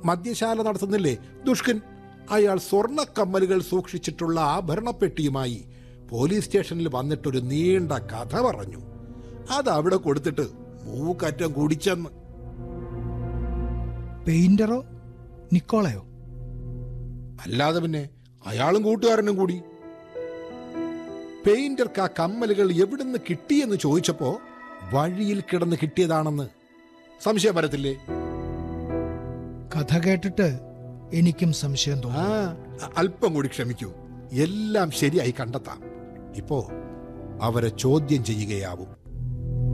മദ്യശാല നടത്തുന്നില്ലേ ദുഷ്കൻ അയാൾ സ്വർണ്ണ കമ്മലുകൾ സൂക്ഷിച്ചിട്ടുള്ള ആഭരണപ്പെട്ടിയുമായി പോലീസ് സ്റ്റേഷനിൽ വന്നിട്ടൊരു നീണ്ട കഥ പറഞ്ഞു അത് അവിടെ കൊടുത്തിട്ട് മൂക്കറ്റം കുടിച്ചെന്ന് പെയിന്ററോ നിക്കോളയോ അല്ലാതെ പിന്നെ അയാളും കൂട്ടുകാരനും കൂടി പെയിന്റർക്ക് ആ കമ്മലുകൾ എവിടുന്ന് കിട്ടിയെന്ന് ചോദിച്ചപ്പോ വഴിയിൽ കിടന്ന് കിട്ടിയതാണെന്ന് സംശയം വരത്തില്ലേ കഥ കേട്ടിട്ട് എനിക്കും സംശയം ആ തോന്നുന്നു അ- അല്പം കൂടി ക്ഷമിക്കൂ എല്ലാം ശരിയായി കണ്ടെത്താം ഇപ്പോ അവരെ ചോദ്യം ചെയ്യുകയാവും